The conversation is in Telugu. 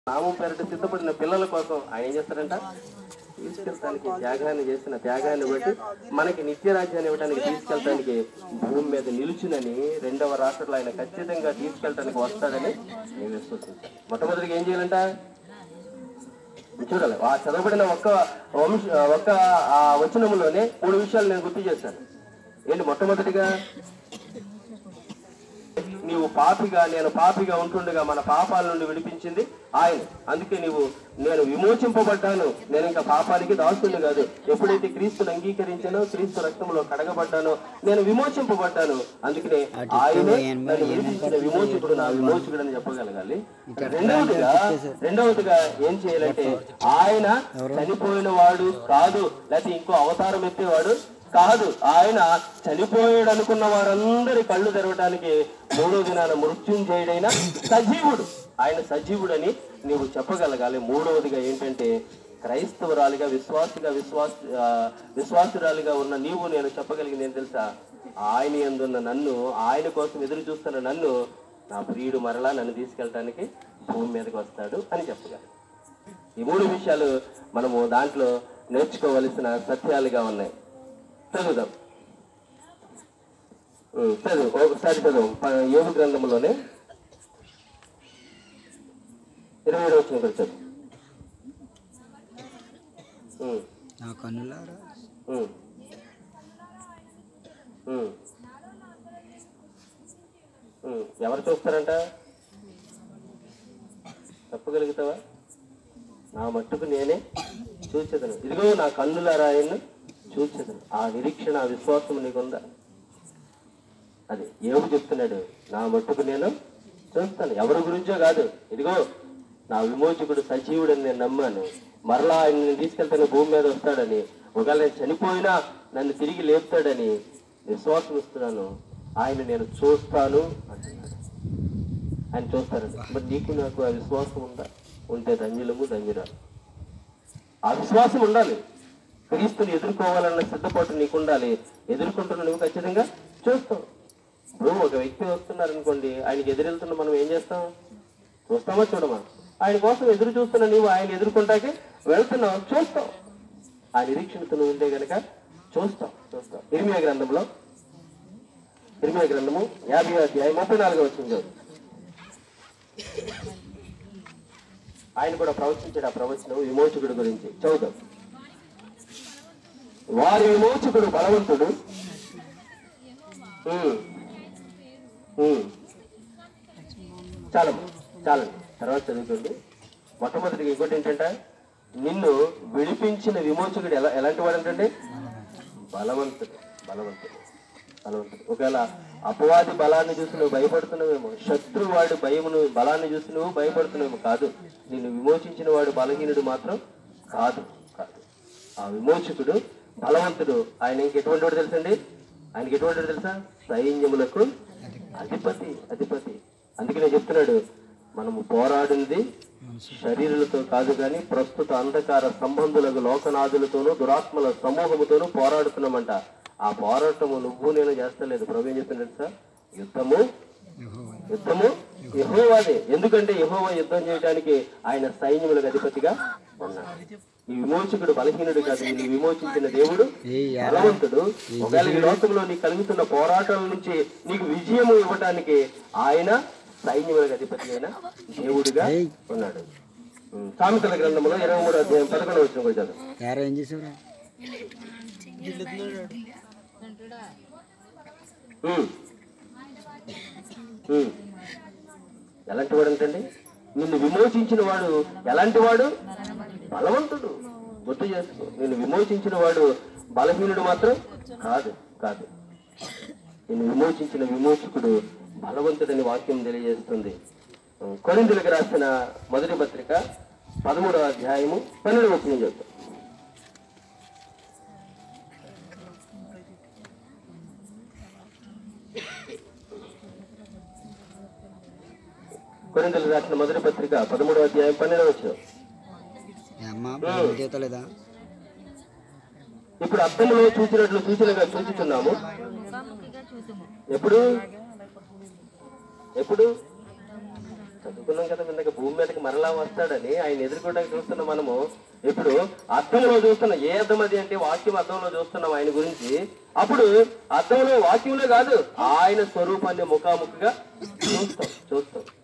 నామం పేరిట సిద్ధపడిన పిల్లల కోసం ఆయన ఏం చేస్తారంట తీసుకెళ్ళడానికి త్యాగాన్ని చేసిన త్యాగాన్ని బట్టి మనకి నిత్య రాజ్యాన్ని ఇవ్వడానికి తీసుకెళ్ళడానికి భూమి మీద నిలుచునని రెండవ రాష్ట్రంలో ఆయన ఖచ్చితంగా తీసుకెళ్ళడానికి వస్తాడని నేను విశ్వసించాను మొట్టమొదటిగా ఏం చేయాలంట చూడాలి ఆ చదవబడిన ఒక్క వంశ ఒక్క ఆ వచనములోనే మూడు విషయాలు నేను గుర్తు చేశాను ఏంటి మొట్టమొదటిగా నీవు పాపిగా నేను పాపిగా ఉంటుండగా మన పాపాల నుండి విడిపించింది ఆయన అందుకే నీవు నేను విమోచింపబడ్డాను నేను ఇంకా పాపానికి దాసుని కాదు ఎప్పుడైతే క్రీస్తుని అంగీకరించానో క్రీస్తు రక్తంలో కడగబడ్డానో నేను విమోచింపబడ్డాను అందుకనే ఆయనే నన్ను విడిపించిన విమోచకుడు నా విమోచకుడు అని చెప్పగలగాలి రెండవదిగా రెండవదిగా ఏం చేయాలంటే ఆయన చనిపోయిన వాడు కాదు లేకపోతే ఇంకో అవతారం ఎత్తేవాడు కాదు ఆయన చనిపోయాడు అనుకున్న వారందరి కళ్ళు తెరవడానికి మూడో దినాన మృత్యుంజయుడైన సజీవుడు ఆయన సజీవుడని నీవు చెప్పగలగాలి మూడవదిగా ఏంటంటే క్రైస్తవురాలిగా విశ్వాసిగా విశ్వాస ఆ, విశ్వాసురాలిగా ఉన్న నీవు నేను చెప్పగలిగింది ఏం తెలుసా ఆయన ఎందున్న నన్ను ఆయన కోసం ఎదురు చూస్తున్న నన్ను నా ప్రియుడు మరలా నన్ను తీసుకెళ్ళటానికి భూమి మీదకి వస్తాడు అని చెప్పగలను ఈ మూడు విషయాలు మనము దాంట్లో నేర్చుకోవలసిన సత్యాలుగా ఉన్నాయి చదువుదాం ఉం, చదువు ఒకసారి చదువు ప- యోగ గ్రంథంలోనే ఇరవై ఏడు వచ్చిన కూడా చదువు ఉం, నా కన్నులారా ఉం. ఉం. ఉం, ఎవరు చూస్తారంట చెప్పగలుగుతావా నా మట్టుకు నేనే చూచెదను ఇదిగో నా కన్నులారా ఆయన్ను చూచెదను ఆ నిరీక్షణ ఆ విశ్వాసం నీకుందా అది ఏమి చెప్తున్నాడు నా మట్టుకు నేను చూస్తాను ఎవరి గురించో కాదు ఇదిగో నా విమోచకుడు సజీవుడని నేను నమ్మాను మరలా ఆయన నేను తీసుకెళ్తాను భూమి మీద వస్తాడని ఒకవేళ నేను చనిపోయినా నన్ను తిరిగి లేపుతాడని విశ్వాసం ఇస్తున్నాను ఆయన నేను చూస్తాను అంటున్నాడు ఆయన చూస్తారండి మరి నీకు నాకు ఆ విశ్వాసం ఉందా ఉంటే ధన్యులము ధన్యురాలు ఆ విశ్వాసం ఉండాలి క్రీస్తుని ఎదుర్కోవాలన్న సిద్ధపాటు నీకు ఉండాలి ఎదుర్కొంటున్న నువ్వు ఖచ్చితంగా చూస్తావు ఇప్పుడు ఒక వ్యక్తి వస్తున్నారనుకోండి ఆయనకి ఎదురెళ్తున్న మనం ఏం చేస్తాం చూస్తామా చూడమా ఆయన కోసం ఎదురు చూస్తున్న నీవు ఆయన ఎదుర్కొంటాకే వెళ్తున్నావు చూస్తావు ఆ నిరీక్షణతో నువ్వు ఉంటే గనక చూస్తావు చూస్తావు ఇరిమియా గ్రంథంలో ఇరిమియా గ్రంథము యాభై అధ్యాయం ముప్పై నాలుగో వచ్చింది ఆయన కూడా ప్రవచించాడు ఆ ప్రవచనం విమోచకుడు గురించి చదువుదాం వారి విమోచకుడు బలవంతుడు ఉమ్. ఉమ్. చాలు చాలండి తర్వాత చదువుకోండి మొట్టమొదటిగా ఇంకోటి ఏంటంటే నిన్ను విడిపించిన విమోచకుడు ఎలా ఎలాంటి వాడు అంటే బలవంతుడు బలవంతుడు బలవంతుడు ఒకవేళ అపవాది బలాన్ని చూసి నువ్వు భయపడుతున్నావేమో శత్రువాడి భయమును బలాన్ని చూసి నువ్వు భయపడుతున్నావేమో కాదు నిన్ను విమోచించిన వాడు బలహీనుడు మాత్రం కాదు కాదు ఆ విమోచకుడు బలవంతుడు ఆయన ఇంక ఎటువంటి వాడు తెలుసండి ఆయనకి ఎటువంటి వాడు తెలుసా సైన్యములకు అధిపతి అధిపతి అందుకనే చెప్తున్నాడు మనము పోరాడింది శరీరులతో కాదు కానీ ప్రస్తుత అంధకార సంబంధులకు లోకనాథులతోనూ దురాత్మల సమూహముతోనూ పోరాడుతున్నామంట ఆ పోరాటము నువ్వు నేను చేస్తలేదు ప్రభు ఏం చెప్తున్నాడు సార్ యుద్ధము యుద్ధము యహోవాదే ఎందుకంటే యహోవా యుద్ధం చేయడానికి ఆయన సైన్యములకు అధిపతిగా ఉన్నాడు ఈ విమోచకుడు బలహీనుడు కాదు నిన్ను విమోచించిన దేవుడు బలవంతుడు ఒకవేళ ఈ లోకంలో నీకు కలుగుతున్న పోరాటాల నుంచి నీకు విజయము ఇవ్వడానికి ఆయన సైన్యములకు అధిపతి అయిన దేవుడిగా ఉన్నాడు ఉం. సామెతల గ్రంథంలో ఇరవై మూడు అధ్యాయం పదకొండు వచ్చిన కూడా చదువు యారా ఏం చేసావురా ఉం. ఉం. ఎలాంటి వాడు అంటండి నిన్ను విమోచించిన వాడు ఎలాంటి వాడు బలవంతుడు గుర్తు చేసుకో నిన్ను విమోచించిన వాడు బలహీనుడు మాత్రం కాదు కాదు నిన్ను విమోచించిన విమోచకుడు బలవంతుడని వాక్యం తెలియజేస్తుంది కొరిందులకు రాసిన మొదటి పత్రిక పదమూడవ అధ్యాయము పన్నెండు వచ్చిన చెప్తాం కొరిందులకు రాసిన మొదటి పత్రిక పదమూడవ అధ్యాయం పన్నెండు వచ్చిన ఏ అమ్మ బైబిల్ చేతలేదా ఇప్పుడు అర్థంలో చూసినట్లు సూచనగా చూచుచున్నాము ఎప్పుడు ఎప్పుడు చదువుకున్నాం కదా ఇందాక భూమి మీదకి మరలా వస్తాడని ఆయన ఎదుర్కోవడానికి చూస్తున్న మనము ఇప్పుడు అర్థంలో చూస్తున్నాం ఏ అర్థం అది అంటే వాక్యం అర్థంలో చూస్తున్నాం ఆయన గురించి అప్పుడు అర్థంలో వాక్యంలో కాదు ఆయన స్వరూపాన్ని ముఖాముఖిగా చూస్తాం చూస్తాం